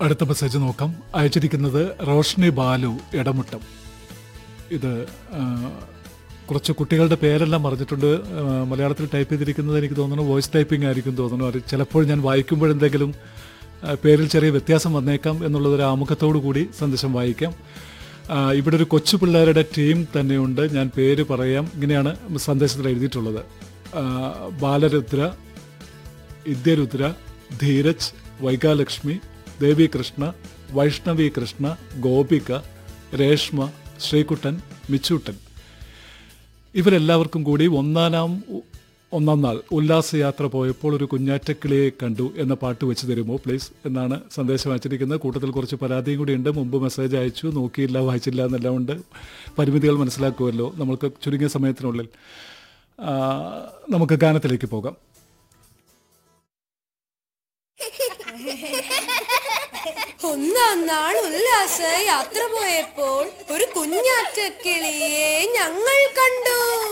അടുത്ത മെസ്സേജ് നോക്കാം അയച്ചിരിക്കുന്നത് റോഷ്നി ബാലു ഇടമുട്ടം ഇത് ആ, കുറച്ച് കുട്ടികളുടെ പേരെല്ലാം പറഞ്ഞിട്ടുണ്ട് ആ, മലയാളത്തിൽ ടൈപ്പ് ചെയ്തിരിക്കുന്നത് എനിക്ക് തോന്നുന്നു വോയിസ് ടൈപ്പിംഗ് ആയിരിക്കും തോന്നുന്നു അത് ചിലപ്പോൾ ഞാൻ വായിക്കുമ്പോഴെന്തെങ്കിലും ആ, പേരിൽ ചെറിയ വ്യത്യാസം വന്നേക്കാം എന്നുള്ളതൊരു ആമുഖത്തോടു കൂടി സന്ദേശം വായിക്കാം ആ, ഇവിടെ ഒരു കൊച്ചു പിള്ളേരുടെ ടീം തന്നെയുണ്ട് ഞാൻ പേര് പറയാം ഇങ്ങനെയാണ് സന്ദേശത്തിൽ എഴുതിയിട്ടുള്ളത് ആ, ബാലരുദ്ര വിദ്യരുദ്ര ധീരജ് വൈകാലക്ഷ്മി ദേവി കൃഷ്ണ വൈഷ്ണവി കൃഷ്ണ ഗോപിക രേഷ്മ ശ്രീകുട്ടൻ മിച്ചൂട്ടൻ ഇവരെല്ലാവർക്കും കൂടി ഒന്നാനാം ഉ- ഒന്നാം നാൾ ഉല്ലാസയാത്ര പോയപ്പോൾ ഒരു കുഞ്ഞാറ്റക്കിളിയെ കണ്ടു എന്ന പാട്ട് വെച്ച് തരുമോ പ്ലീസ് എന്നാണ് സന്ദേശം അയച്ചിരിക്കുന്നത് കൂട്ടത്തിൽ കുറച്ച് പരാതിയും കൂടി ഉണ്ട് മുമ്പ് മെസ്സേജ് അയച്ചു നോക്കിയില്ല വായിച്ചില്ല എന്നെല്ലാം ഉണ്ട് പരിമിതികൾ മനസ്സിലാക്കുമല്ലോ നമുക്ക് ചുരുങ്ങിയ സമയത്തിനുള്ളിൽ ആ, നമുക്ക് ഗാനത്തിലേക്ക് പോകാം ഒന്നാം നാൾ ഉല്ലാസ യാത്ര പോയപ്പോൾ ഒരു കുഞ്ഞാറ്റ കിളിയെ ഞങ്ങൾ കണ്ടു